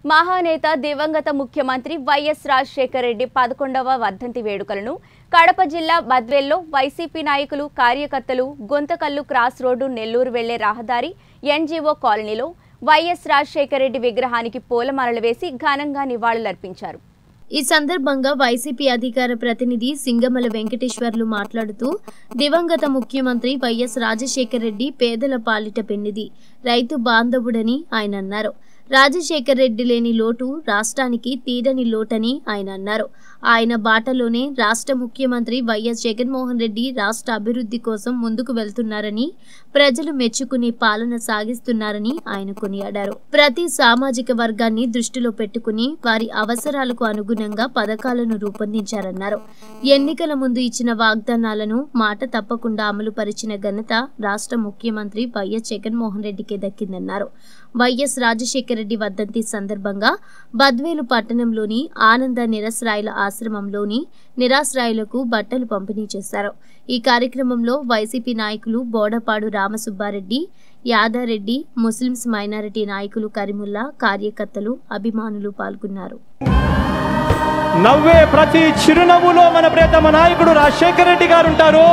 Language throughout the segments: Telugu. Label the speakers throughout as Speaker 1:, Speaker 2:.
Speaker 1: మహానేత దివంగత ముఖ్యమంత్రి వైఎస్ రాజశేఖర రెడ్డి పదకొండవ వర్ధంతి వేడుకలను కడప జిల్లా బద్వేల్లో వైసీపీ నాయకులు కార్యకర్తలు గుంతకల్లు క్రాస్ రోడ్డు నెల్లూరు వెళ్లే రహదారి ఎన్జీఓ కాలనీలో వైఎస్ రాజశేఖర రెడ్డి విగ్రహానికి పూలమాలలు వేసి ఘనంగా నివాళులర్పించారు
Speaker 2: ఈ సందర్భంగా వైసీపీ అధికార ప్రతినిధి సింగమల వెంకటేశ్వర్లు మాట్లాడుతూ దివంగత ముఖ్యమంత్రి వైఎస్ రాజశేఖర రెడ్డి పేదల పాలిట పెన్నిది రైతు బాంధవుడని ఆయన అన్నారు రాజశేఖర్ రెడ్డి లేని లోటు రాష్ట్రానికి తీరని లోటని ఆయన అన్నారు ఆయన బాటలోనే రాష్ట్ర ముఖ్యమంత్రి వైఎస్ జగన్మోహన్ రెడ్డి రాష్ట్ర అభివృద్ధి కోసం ముందుకు వెళ్తున్నారని ప్రజలు మెచ్చుకునే పాలన సాగిస్తున్నారని ఆయన కొనియాడారు ప్రతి సామాజిక వర్గాన్ని దృష్టిలో పెట్టుకుని వారి అవసరాలకు అనుగుణంగా పథకాలను రూపొందించారన్నారు ఎన్నికల ముందు ఇచ్చిన వాగ్దానాలను మాట తప్పకుండా అమలు పరిచిన ఘనత రాష్ట్ర ముఖ్యమంత్రి వైఎస్ జగన్మోహన్ రెడ్డికే దక్కిందన్నారు వైఎస్ రాజశేఖర రెడ్డి వర్ధంతి సందర్భంగా బద్వేలు పట్టణంలోని ఆనంద నిరసరాయుల ఆశ్రమంలోని నిరాశ్రాయులకు బట్టలు పంపిణీ చేశారు ఈ కార్యక్రమంలో వైసీపీ నాయకులు బోడపాడు రామసుబ్బారెడ్డి యాదారెడ్డి ముస్లింస్ మైనారిటీ నాయకులు కరిముల్లా కార్యకర్తలు అభిమానులు పాల్గొన్నారు
Speaker 3: నవ్వే ప్రతి చిరునవ్వులో మన ప్రియతమ నాయకుడు రాజశేఖర రెడ్డి గారు ఉంటారు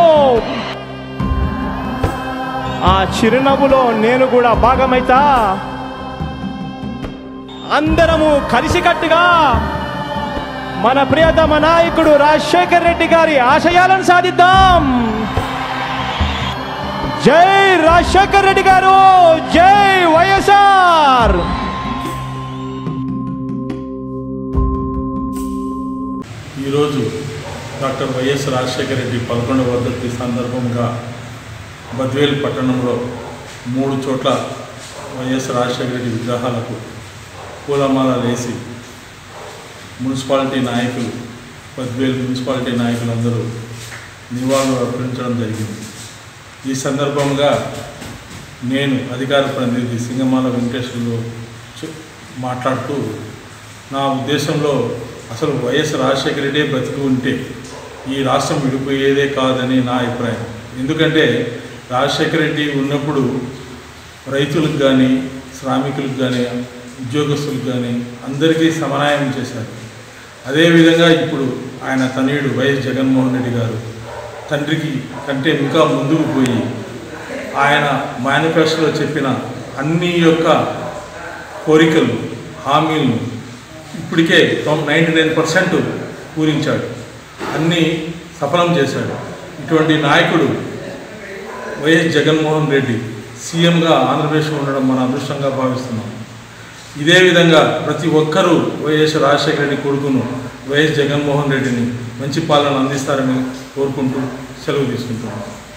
Speaker 3: ఆ చిరునవ్వులో నేను కూడా భాగమైతా అందరము కలిసికట్టుగా మన ప్రియతమ నాయకుడు రాజశేఖర రెడ్డి గారి ఆశయాలను సాధిద్దాం జై రాజశేఖర రెడ్డి గారు జై వైఎస్ఆర్
Speaker 4: ఈరోజు డాక్టర్ వైఎస్ రాజశేఖర రెడ్డి పదకొండవ వర్ధంతి సందర్భంగా బద్వేల్ పట్టణంలో మూడు చోట్ల వైఎస్ రాజశేఖర రెడ్డి విగ్రహాలకు పూలమాల వేసి మున్సిపాలిటీ నాయకులు బద్వేల్ మున్సిపాలిటీ నాయకులందరూ నివాళులు అర్పించడం జరిగింది ఈ సందర్భంగా నేను అధికార ప్రతినిధి సింగమాల వెంకటేశ్వర్లు చె- మాట్లాడుతూ నా ఉద్దేశంలో అసలు వైఎస్ రాజశేఖర రెడ్డి బతికి ఉంటే ఈ రాష్ట్రం విడిపోయేదే కాదని నా అభిప్రాయం ఎందుకంటే రాజశేఖర రెడ్డి ఉన్నప్పుడు రైతులకు కానీ శ్రామికులకు కానీ ఉద్యోగస్తులకు కానీ అందరికీ సమన్వయం చేశారు అదేవిధంగా ఇప్పుడు ఆయన తనయుడు వైఎస్ జగన్మోహన్ రెడ్డి గారు తండ్రికి కంటే ఇంకా ముందుకు పోయి ఆయన మేనిఫెస్టోలో చెప్పిన అన్ని యొక్క కోరికలు హామీలను ఇప్పటికే నైంటీ నైన్ పర్సెంట్ పూరించాడు అన్నీ సఫలం చేశాడు ఇటువంటి నాయకుడు వైఎస్ జగన్మోహన్ రెడ్డి సీఎంగా ఆంధ్రప్రదేశ్లో ఉండడం మన అదృష్టంగా భావిస్తున్నాం ఇదే విధంగా ప్రతి ఒక్కరూ వైఎస్ రాజశేఖర రెడ్డి కొడుకును వైఎస్ జగన్మోహన్ రెడ్డిని మంచి పాలన అందిస్తారని కోరుకుంటూ సెలవు తీసుకుంటున్నాను